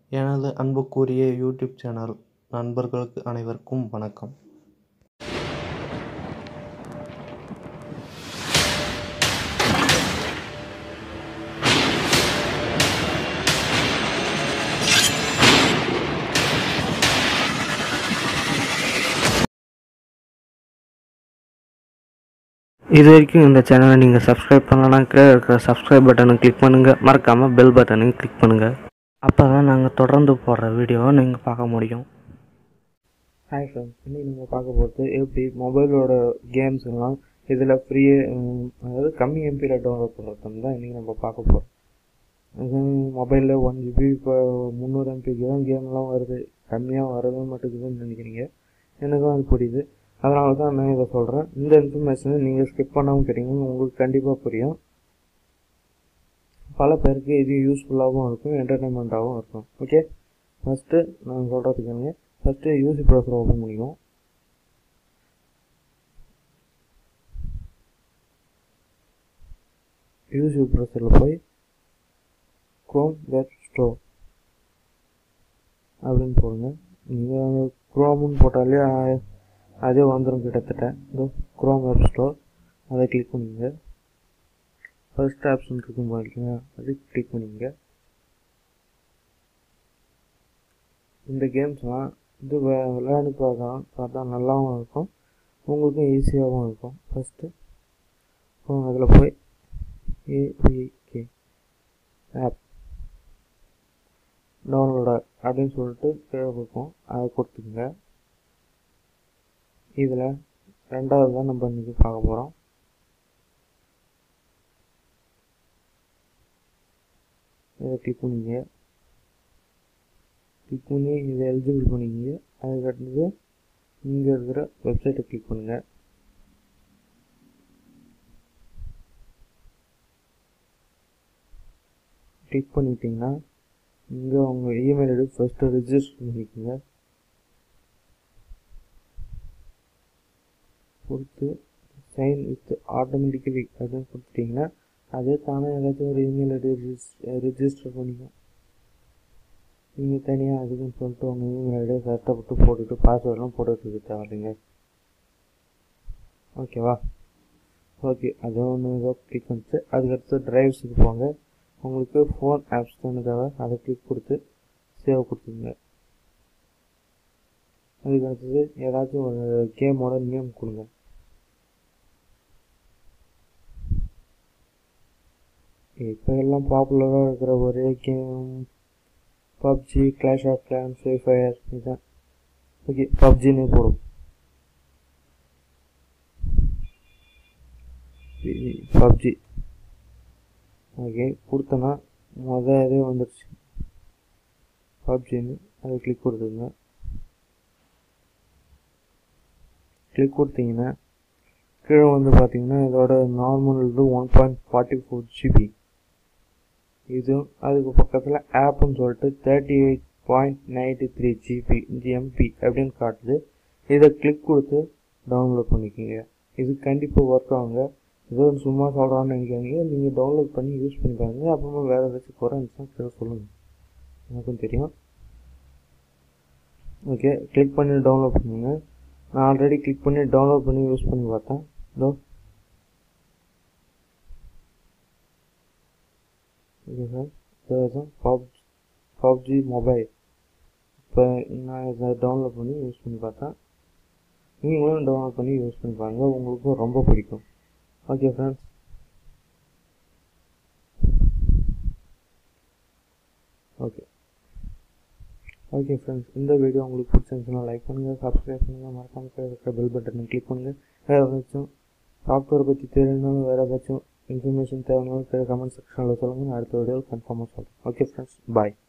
எனது அன்புக்குரிய YouTube channel நண்பர்களுக்கு அனைவருக்கும் வணக்கம் இது வரைக்கும் இந்த சேனலை நீங்கள் சப்ஸ்கிரைப் பண்ணலன்னா கீழே இருக்கிற சப்ஸ்கிரைப் பட்டனை கிளிக் பண்ணுங்கள் மறக்காமல் பெல் பட்டனையும் கிளிக் பண்ணுங்கள் அப்போ தான் நாங்கள் தொடர்ந்து போடுற வீடியோவை நீங்கள் பார்க்க முடியும் ஹாய் ஃப்ரெண்ட்ஸ் இன்னைக்கு நீங்கள் பார்க்க போகிறது எப்படி மொபைலோட கேம்ஸ் எல்லாம் இதில் ஃப்ரீயே அதாவது கம்மி எம்பியில் டவுன்லோட் பண்ணுறது தான் இன்றைக்கி நம்ம பார்க்க போகிறோம் இது மொபைலில் ஒன் ஜிபி இப்போ முந்நூறு எம்பிக்கு தான் கேம்லாம் வருது கம்மியாக வரவே மாட்டேங்குதுன்னு நினைக்கிறீங்க எனக்கும் அது புரியுது அதனால தான் நான் இதை சொல்கிறேன் இந்த இன்ஃபர்மேஷனை நீங்கள் ஸ்கிப் பண்ணாமல் கேட்டீங்கன்னா உங்களுக்கு கண்டிப்பாக புரியும் பல பேருக்கு இது யூஸ்ஃபுல்லாகவும் இருக்கும் என்டர்டைன்மெண்ட்டாகவும் இருக்கும் ஓகே ஃபஸ்ட்டு நான் சொல்கிறதுக்கு ஃபஸ்ட்டு யூசி ப்ரௌசர் ஓப்பன் பண்ணிக்கும் யூசி ப்ரௌசரில் போய் க்ரோம் வெப் ஸ்டோர் அப்படின்னு போடுங்க நீங்கள் க்ரோம்னு போட்டாலே அதே வந்துடும் கிட்டத்தட்ட இந்த க்ரோம் வெப் ஸ்டோர் அதை கிளிக் பண்ணிங்க ஃபர்ஸ்ட் ஆப்ஷன் இருக்கும் பாருங்க அது கிளிக் பண்ணிங்க இந்த கேம்ஸ்லாம் இது விளையாடி பார்க்கலாம் பார்த்தா நல்லாவும் இருக்கும் உங்களுக்கும் ஈஸியாகவும் இருக்கும் ஃபஸ்ட்டு அதில் போய் ஏபிகே ஆப் டவுன்லோடர் அப்படின்னு சொல்லிட்டு கீழே இருக்கும் அதை கொடுத்துக்குங்க இதில் ரெண்டாவது தான் நம்ம இன்றைக்கி பார்க்க போகிறோம் இதை கிளிக் பண்ணிங்க கிளிக் பண்ணி இதை எலிஜிபிள் பண்ணிக்கிங்க அதுக்கு அடுத்தது இங்கே இருக்கிற வெப்சைட்டை கிளிக் பண்ணுங்கள் கிளிக் பண்ணிட்டீங்கன்னா இங்கே உங்கள் இமெயில் ஐடி ஃபஸ்ட்டு ரிஜிஸ்டர் பண்ணிக்கோங்க கொடுத்து சைன் வித் ஆட்டோமேட்டிக்கலி அப்படின்னு கொடுத்துட்டிங்கன்னா அதே தானே ஏதாச்சும் ஒரு இமெயில் ஐடி ரிஜிஸ்டர் பண்ணிக்கும் நீங்கள் தனியாக அதுக்குன்னு சொல்லிட்டு உங்கள் இமெயில் ஐடியை கஷ்டப்பட்டு போட்டுட்டு பாஸ்வேர்டெலாம் போட்டுட்டு தேவையில்லைங்க ஓகேவா ஓகே அது ஒன்று ஏதோ கிளிக் பண்ணிட்டு அதுக்கடுத்து ட்ரைவ்ஸுக்கு போங்க உங்களுக்கு ஃபோன் ஆப்ஸ் தானே தேவை அதை கிளிக் கொடுத்து சேவ் கொடுத்துருங்க அதுக்கு அடுத்தது ஏதாச்சும் ஒரு கேமோட நேம் கொடுங்க இப்போ எல்லாம் பாப்புலராக இருக்கிற ஒரே game PUBG clash of clans free fire இதுதான் ஓகே பப்ஜின்னு போடும் பப்ஜி ஓகே கொடுத்தனா மொதல் இதே வந்துடுச்சு பப்ஜின்னு அதை கிளிக் கொடுத்துங்க கிளிக் கொடுத்தீங்கன்னா கீழே வந்து பார்த்தீங்கன்னா இதோட நார்மல் இது one point forty four GB இதுவும் அதுக்கு பக்கத்தில் ஆப்புன்னு சொல்லிட்டு thirty eight point ninety three GB MB அப்படின்னு காட்டுது இதை கிளிக் கொடுத்து டவுன்லோட் பண்ணிக்கோங்க இது கண்டிப்பாக ஒர்க் ஆகுங்க ஏதோ சும்மா சொல்கிறான்னு நினைக்காதீங்க நீங்கள் டவுன்லோட் பண்ணி யூஸ் பண்ணி பாருங்க அப்புறமா வேறு ஏதாச்சும் குறை இருந்துச்சுன்னா கீழே சொல்லுங்கள் எனக்கும் தெரியும் ஓகே கிளிக் பண்ணி டவுன்லோட் பண்ணுங்க நான் ஆல்ரெடி கிளிக் பண்ணி டவுன்லோட் பண்ணி யூஸ் பண்ணி பார்த்தேன் இதோ ஓகே சார் இதுதான் பப் பப்ஜி மொபைல் இப்போ நான் இதை டவுன்லோட் பண்ணி யூஸ் பண்ணி பார்த்தேன் நீங்களும் டவுன்லோட் பண்ணி யூஸ் பண்ணி பாருங்கள் உங்களுக்கும் ரொம்ப பிடிக்கும் okay friends okay okay friends இந்த வீடியோ உங்களுக்கு பிடிச்சிருந்துச்சுன்னா லைக் பண்ணுங்கள் சப்ஸ்கிரைப் பண்ணுங்கள் மறக்காமல் இருக்கிற பெல் பட்டனை கிளிக் பண்ணுங்கள் வேறு ஏதாச்சும் சாஃப்ட்வேர் பற்றி தெரியணும்னாலும் வேறு ஏதாச்சும் இன்ஃபர்மேஷன் தேவைனாலும் கமெண்ட் செக்ஷனில் சொல்லுங்கள் நான் அடுத்த வீடியோவில் கன்ஃபார்மாக சொல்கிறேன் ஓகே ஃப்ரெண்ட்ஸ் பாய்